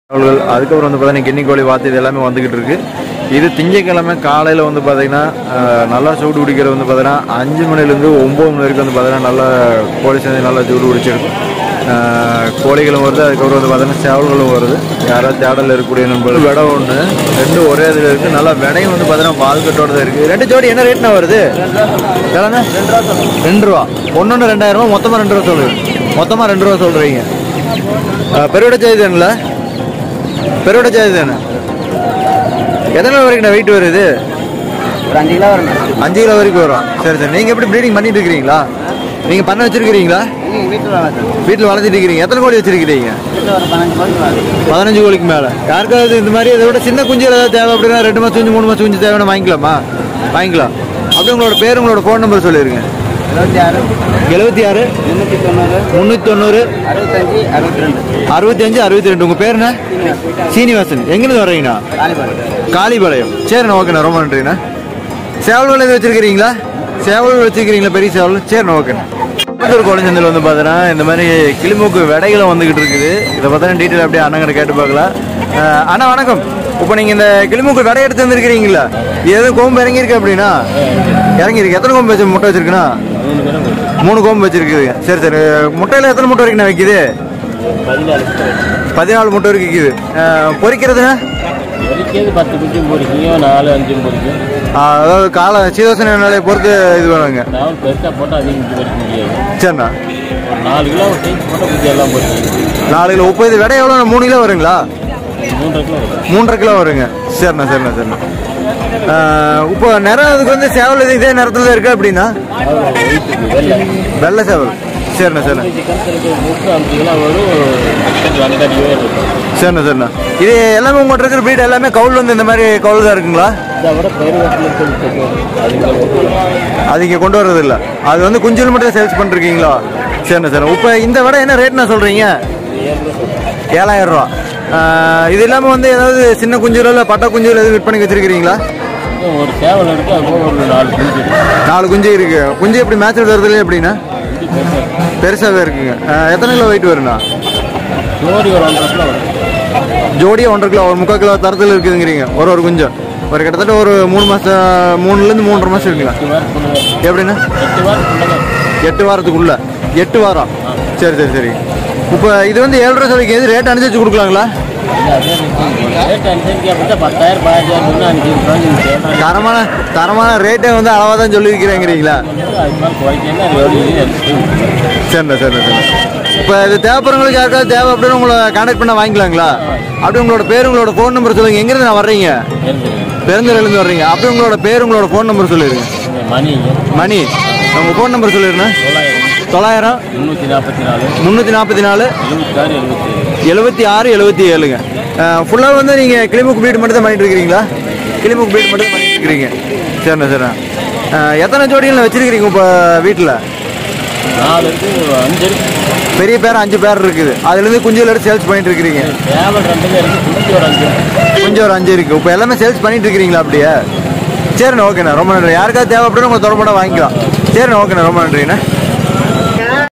அவர்கள் அதுக்கப்புறம் வந்து பார்த்தீங்கன்னா கிண்ணி கோழி வாத்து இது எல்லாமே வந்துக்கிட்டு இருக்கு இது திங்கக்கிழமை காலையில் வந்து பார்த்தீங்கன்னா அஹ், நல்லா சூடு பிடிக்கிறது வந்து பார்த்தீங்கன்னா அஞ்சு மணிலேருந்து ஒம்பது மணி வரைக்கும் வந்து பார்த்தீங்கன்னா நல்லா கோழி சேர்ந்து நல்லா சூடு பிடிச்சிருக்கும் அஹ், கோழிகளும் வருது அதுக்கப்புறம் வந்து பார்த்தீங்கன்னா சேவல்களும் வருது யாராவது தேடல் இருக்கக்கூடிய நண்பர்கள் விடை ஒன்று ரெண்டு ஒரே இதில் இருக்குது நல்லா விடையும் வந்து பார்த்தீங்கன்னா பால்கட்டோட தான் இருக்குது ரெண்டு ஜோடி என்ன ரேட்னா வருது எவ்வளோண்ணா ரெண்டு ரூபா ஒன்று ரெண்டாயிரம் ரூபா மொத்தமாக ரெண்டு ரூபா சொல்லுங்க மொத்தமாக ரெண்டு ரூபா சொல்கிறீங்க பெருவிட செய்தில பெருவிட செய்தி தானே எத்தனை வரைக்கும் வெயிட் வருது ஒரு அஞ்சு கிலோ வரும் அஞ்சு கிலோ வரைக்கும் வரும் சரி சரி நீங்கள் எப்படி ப்ரீடிங் பண்ணிட்டு இருக்கிறீங்களா நீங்கள் பண்ண வச்சிருக்கிறீங்களா எங்கள் வீட்டில் வளர்க்குறோம் வீட்டில் வளர்த்துட்டு இருக்கிறீங்க எத்தனை கோழி வச்சிருக்கிறீங்க வீட்டில் ஒரு பன்னெண்டு கோழி வளர்க்குறோம் பதினஞ்சு கோழிக்கு மேலே யாருக்காவது இந்த மாதிரி இதை விட சின்ன குஞ்சு ஏதாவது தேவை அப்படின்னா ரெண்டு மாதம் குஞ்சு மூணு மாதம் குஞ்சு தேவைன்னா வாங்கிக்கலாமா வாங்கிக்கலாம் அப்படி உங்களோட பேர் உங்களோட ஃபோன் நம்பர் சொல்லிடுங்க இருபத்தி ஆறு எழுபத்தி ஆறு முந்நூற்றி தொண்ணூறு முந்நூற்றி தொண்ணூறு அறுபத்தஞ்சு அறுபத்தி ரெண்டு அறுபத்தி அஞ்சு அறுபத்தி ரெண்டு உங்கள் பேர் என்ன சீனிவாசன் எங்கேருந்து வர்றீங்கண்ணா காலிபாடு காளிபாளையம் சரிண்ணா ஓகேண்ணா ரொம்ப நன்றிண்ணா சேவல் எது வச்சிருக்கிறீங்களா சேவல் வச்சிருக்கிறீங்களா பெரிய சேவல் சரிண்ணா ஓகேண்ணா கோயம்புத்தூர் கோலச்சந்தில் வந்து பார்த்தீங்கன்னா இந்த மாதிரி கிளிமூக்கு விடைகளும் வந்துகிட்டு இருக்குது இதை பார்த்தீங்கன்னா டீட்டெயில் அப்படியே அண்ணங்கிட்ட கேட்டு பார்க்கலாம் அஹ் அண்ணா வணக்கம் இப்போ நீங்கள் இந்த கிளிமூக்கு விடை எடுத்து வந்திருக்கிறீங்களா இது எதுவும் கோம்பு இறங்கியிருக்கு அப்படின்னா இறங்கியிருக்கு எத்தனை கோம்பு வச்சு முட்டை வச்சிருக்குண்ணா மூணு கோம்பு வச்சிருக்குது சரி சரி முட்டையில் எத்தனை முட்டை வரைக்கும் வைக்குது பதினாலு முட்டை வரைக்கும் விற்கிது பொரிக்கிறதுண்ணா பொறிக்கிறது பத்து குச்சி பொறிக்கும் நாலு அஞ்சு பொறிக்கும் ஆஹ் அதாவது கால சீதோசன நிலையை பொறுத்து இது பண்ணுவாங்க நாவல் பெருசாக போட்டால் அதிகம் குச்சி பொறிக்க முடியாது சரிண்ணா ஒரு நாலு கிலோ சைஸ் போட்டால் குச்சி எல்லாம் பொறிக்கும் நாலு கிலோ உப்பு இது விலை எவ்வளோ மூணு கிலோ வருங்களா மூன்றரை கிலோ வரும் மூன்றரை கிலோ வருங்க சரிண்ணா சரிண்ணா சரிண்ணா ஆஹ் இப்போ நிறம் அதுக்கு வந்து சேவல் இது இதே நேரத்தில் தான் இருக்கு அப்படின்னா ஒயிட்டுக்கு வெள்ளை வெள்ளை சேவல் சரிண்ணா சரிண்ணா சிக்கன் இருக்கு முப்பது அஞ்சு கிலோ வரும் ரெண்டு அடியோ இருக்கும் சரிண்ணா சரிண்ணா இது எல்லாமே உங்கள்கிட்ட இருக்கிற வீடு எல்லாமே கவுல் வந்து இந்த மாதிரி கவுல் தான் இருக்குங்களா இதை விட பயிர் வெட்டில் சொல்லி அதுங்களை அது இங்கே கொண்டு வர்றது இல்லை அது வந்து குஞ்சில் மட்டும் சேல்ஸ் பண்ணிருக்கீங்களா சரிண்ணா சரிண்ணா இப்போ இந்த விட என்ன ரேட்னா சொல்கிறீங்க ஏழாயிரம் ரூபா ஆஹ் இது இல்லாமல் வந்து ஏதாவது சின்ன குஞ்சுல இல்லை பட்டை குஞ்சுல எதுவும் விற்பனை வச்சிருக்கிறீங்களா ஒரு சேவல் இருக்கு அது போக ஒரு நாலு குஞ்சு இருக்கு நாலு குஞ்சு இருக்கு குஞ்சு எப்படி மேட்ச் வருதுல எப்படின்னா குஞ்சு பெருசாக இருக்கு பெருசாகவே இருக்குங்க ஆஹ் எத்தனை கிலோ வெயிட் வருண்ணா ஜோடி ஒரு ஒன்றரை கிலோ வரும் ஜோடியாக ஒன்றரை கிலோ ஒரு முக்கால் கிலோ தரத்தில் இருக்குதுங்கிறீங்க ஒரு ஒரு குஞ்சம் ஒரு கிட்டத்தட்ட ஒரு மூணு மாதம் மூணுலேருந்து மூன்றரை மாதம் இருக்குங்களா எட்டு வாரம் கொண்டு எப்படின்னா எட்டு வாரம் கொண்டு எட்டு வாரத்துக்குள்ள எட்டு வாரம் சரி சரி சரி இப்போ இது வந்து ஏழு ரூபா சொல்லிக்கு எது ரேட் அனுசரிச்சு கொடுக்கலாங்களா ரேட் அனுசரிக்க அப்படின்னா பத்தாயிரம் பதினஞ்சாயிரம் முன்னே அஞ்சு ரூபாய் சேர்ந்தாங்க தரமான தரமான ரேட்டே வந்து அளவாக தான் சொல்லியிருக்கிறேங்கிறீங்களா அது மாதிரி குறைக்கணும் அது எவ்வளோ இருக்கு சரிண்ணா சரிண்ணா சரிண்ணா இப்போ இது தேவைப்படுறவங்களுக்கு யாருக்காவது தேவை அப்படின்னு உங்களை கான்டாக்ட் பண்ண வாங்கிக்கலாங்களா அப்படி உங்களோட பேர் உங்களோட ஃபோன் நம்பர் சொல்லுங்க எங்கேருந்து நான் வர்றீங்க பெருந்துறையிலேருந்து வர்றீங்க அப்படி உங்களோட பேர் உங்களோட ஃபோன் நம்பர் சொல்லிடுங்க மணி மணி உங்கள் ஃபோன் நம்பர் சொல்லிடுங்க தொள்ளாயிரம் தொள்ளாயிரம் முந்நூற்றி நாற்பத்தி நாலு முந்நூற்றி நாற்பத்தி நாலு எழுபத்தாறு எழுபத்தி ஏழு எழுபத்தி ஆறு எழுபத்தி ஏழுங்க ஃபுல்லாக வந்து நீங்கள் கிளிமுக் பீட் மட்டும் தான் பண்ணிட்டு இருக்கிறீங்களா கிளிமுக் பீட் மட்டும் தான் பண்ணிட்டு இருக்கிறீங்க சரிண்ணா சரிண்ணா அஹ், எத்தனை ஜோடிகள் வச்சிருக்கிறீங்க இப்போ வீட்டில் நாலு இருக்கு ஒரு அஞ்சு இருக்கு பெரிய பேர் அஞ்சு பேர் இருக்குது அதுலேருந்து குஞ்சுகள் எடுத்து சேல்ஸ் பண்ணிட்டு இருக்கிறீங்க சேவல் ரெண்டு பேர் இருக்கு குஞ்சு ஒரு அஞ்சு கொஞ்சம் ஒரு அஞ்சு இருக்கு இப்போ எல்லாமே சேல்ஸ் பண்ணிட்டு இருக்கிறீங்களா அப்படியே சரிண்ணா ஓகேண்ணா ரொம்ப நன்றி யாருக்காவது தேவை அப்படின்னு உங்களை தொடர்பட வாங்கிக்கலாம் சரிண்ணா ஓகேண்ணா ரொம்ப நன்றிண்ணா